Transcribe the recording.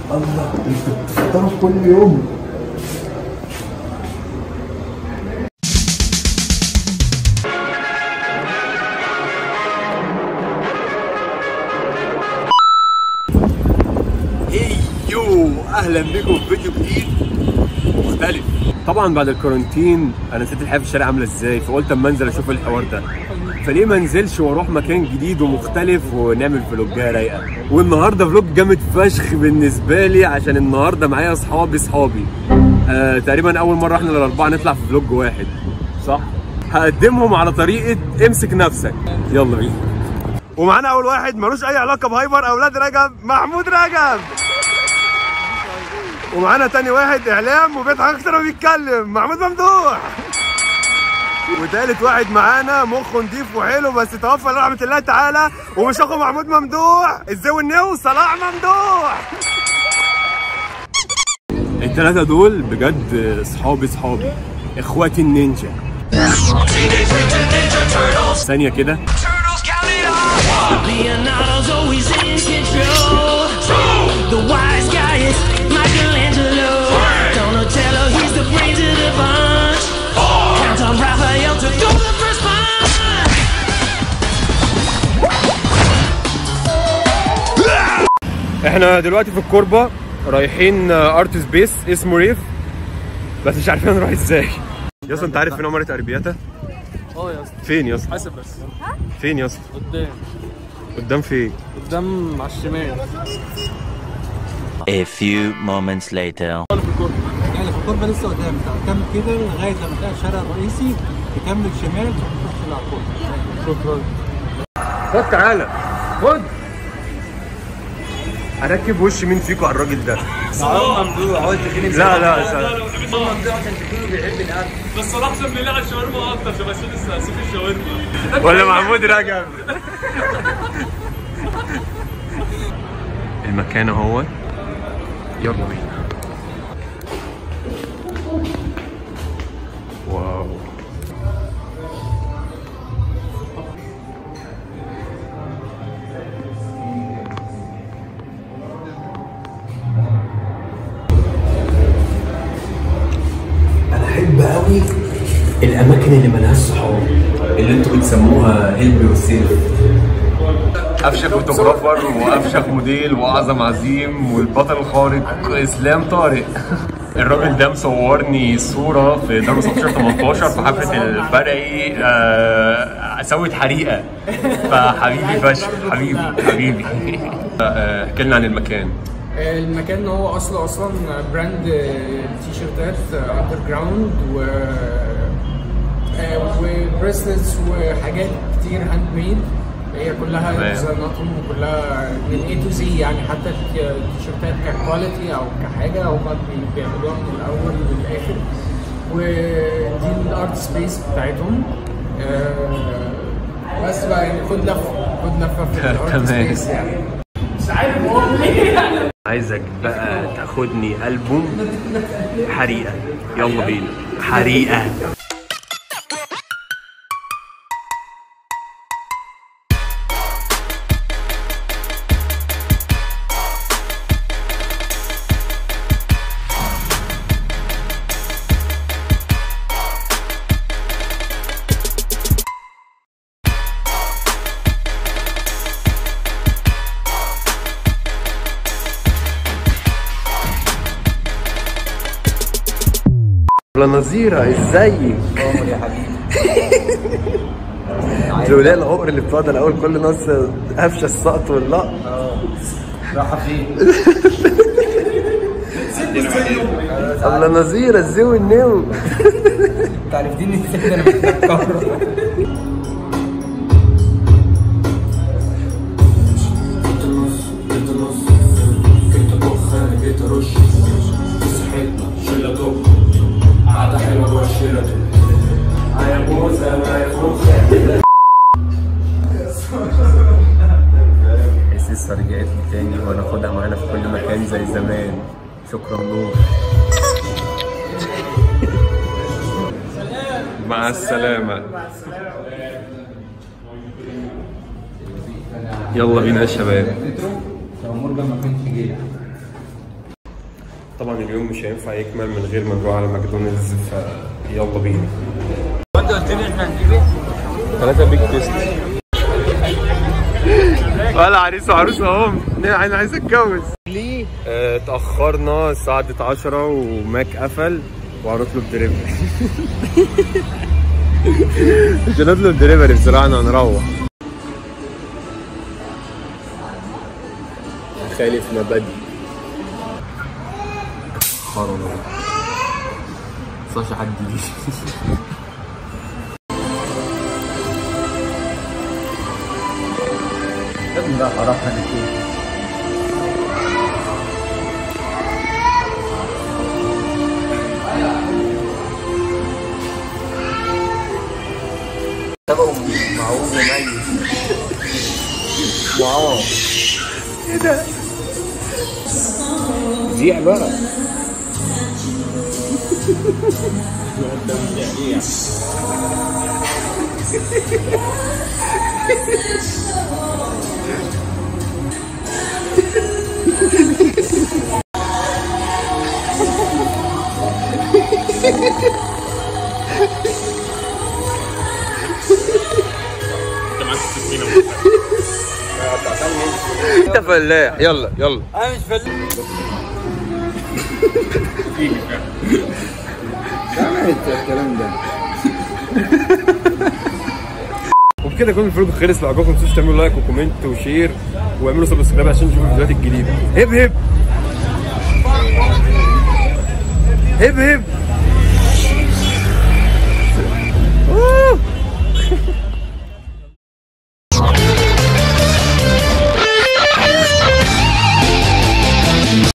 الله انتوا بتفطروا كل يوم يو اهلا بكم في فيديو جديد مختلف طبعا بعد الكورنتين انا نسيت الحياه في الشارع عامله ازاي فقلت اما انزل اشوف الحوار ده فليه ما انزلش واروح مكان جديد ومختلف ونعمل فلوجايه رايقه والنهارده فلوج جامد فشخ بالنسبه لي عشان النهارده معايا اصحابي اصحابي آه تقريبا اول مره احنا الاربعه نطلع في فلوج واحد صح هقدمهم على طريقه امسك نفسك يلا بينا ومعانا اول واحد ملوش اي علاقه بهايبر اولاد رجب محمود رجب ومعانا تاني واحد اعلام وبيضحك اكتر ما بيتكلم محمود ممدوح وتالت واحد معانا مخه نضيف وحلو بس توفى لرحمة الله تعالى ومش اخو محمود ممدوح الزو النيو صلاح ممدوح التلاتة دول بجد صحابي صحابي اخواتي النينجا ثانية كده Leonardo's always in control. The wise guy is Michelangelo. Donatello, he's the brains of the bunch. Count on Raphael to throw the first punch. احنا دلوقتي في الكوربة رايحين ارت سبيس اسمه ريف بس مش عارفين نروح ازاي يا اسطى انت عارف فين عمارة اربياتا؟ اه يا اسطى فين يا اسطى؟ حاسب بس فين يا اسطى؟ قدام قدام فين؟ قدام على الشمال A few moments later. في الكورة يعني في الكوربة لسه قدام انت هتكمل كده لغاية لما تلاقي الشارع الرئيسي تكمل شمال تروح على الكوربة شكرا خد تعالى خد اركب وش مين فيكم على الراجل ده لا لا لا بس صلاح احسن من على الشاورما اكتر عشان عشان اسيب الشاورما ولا محمود رجب المكان اهو يلا بينا واو انا احب قوي الاماكن اللي ملهاش صحاب اللي انتوا بتسموها هيلب يور سيلف افشخ فوتوغرافر وافشخ موديل واعظم عزيم والبطل الخارق اسلام طارق الراجل ده مصورني صورة في دار 17 18 في حفلة الفرعي آه، سوت حريقة فحبيبي فشخ حبيبي حبيبي آه، احكي لنا عن المكان المكان هو اصله اصلا براند تي شيرتات اندر جراوند و وبريسلتس وحاجات كتير هاند ميد هي كلها تمام. ديزايناتهم وكلها من اي تو زي يعني حتى التيشيرتات ككواليتي او كحاجه هم بيعملوها من الاول للاخر ودي الارت سبيس بتاعتهم آه، بس بقى يعني خد لفه خد لفه في الارت تمام. سبيس يعني مش عارف هو ليه عايزك بقى تاخدني ألبوم حريقة يلا بينا حريقة ولا نظيرة ازيك؟ يا حبيبي لولا العقر اللي بتقعد الاول كل ناس قفشه السقط واللقط راحة فين؟ الله نظيرة الزو النو انت عرفتني ازاي انا بتفكر السيسة رجعت لي تاني وناخدها معانا في كل مكان زي زمان شكرا نور مع السلامة يلا بينا يا شباب لو مورجان ما كانش جه طبعا اليوم مش هينفع يكمل من غير ما نروح على ماكدونالدز فيلا بينا انت قلت لي احنا هنجيب ايه؟ ثلاثة بيج تيست ولا عريس وعروسة اهم انا عايز اتجوز ليه؟ آه، اتأخرنا الساعة عدت 10 وماك قفل وهنطلب دليفري مش هنطلب دليفري بصراحة احنا هنروح خالف مبادئ خرنا صاش حد يجي يا ابني بقى حرام هنشوف تبقوا معقول ميت واو ايه ده؟ زيع بقى انت فلاح يلا يلا انا مش فلاح الكلام ده وبكده يكون الفيديو خلص لو عجبكم ما تنسوش تعملوا لايك وكومنت وشير واعملوا سبسكرايب عشان تشوفوا الفيديوهات الجديده هب هب هب هب